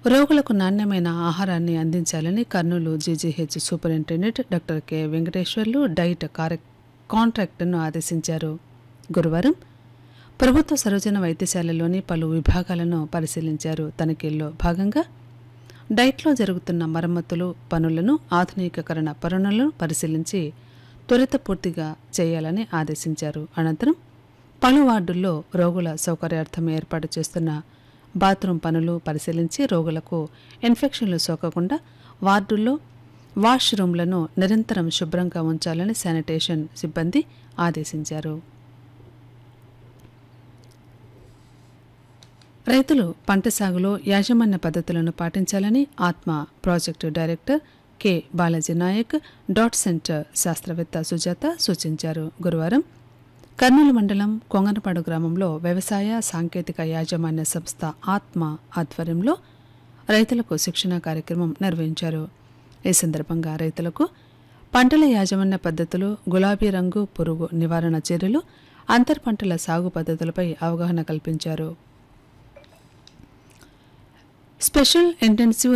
రోగులకు నాణ్యమైన ఆహారాన్ని అందించాలని Kurnool GGH superintendent doctor K Venkateswarlu diet కార్య కాంట్రాక్టర్ను ఆదేశించారు గురువారం ప్రభుత్వ సరోజన వైద్యశాలలోని పలు విభాగాలను పరిశీలించారు తనిఖీల్లో భాగంగా డైట్లో జరుగుతున్న మరమ్మతులు పనులను ఆధునికీకరణ పనులను పరిశీలించి త్వరిత పూర్తిగా చేయాలని ఆదేశించారు అనంతరం పలు వార్డుల్లో రోగుల సౌకర్యార్థం ఏర్పాటు చేస్తున్న బాత్రూం పనులు పరిశీలించి రోగులకు ఇన్ఫెక్షన్లు సోకకుండా వార్డుల్లో వాష్ రూమ్లను నిరంతరం శుభ్రంగా ఉంచాలని శానిటేషన్ సిబ్బంది ఆదేశించారు రైతులు పంట సాగులో యాజమాన్య పద్ధతులను పాటించాలని ATMA project director K Balaji Naik DAATT centre శాస్త్రవేత్త సుజాత సూచించారు గురువారం కర్నూలు మండలం కొంగనపాడు గ్రామంలో వ్యవసాయ సాంకేతిక యాజమాన్య సంస్థ ఆత్మ ఆధ్వర్యంలో రైతులకు శిక్షణా కార్యక్రమం నిర్వహించారు ఈ సందర్భంగా రైతులకు పంటల యాజమాన్య పద్ధతులు గులాబీ రంగు పురుగు నివారణ చర్యలు అంతర్ పంటల సాగు పద్ధతులపై అవగాహన కల్పించారు స్పెషల్ ఇంటెన్సివ్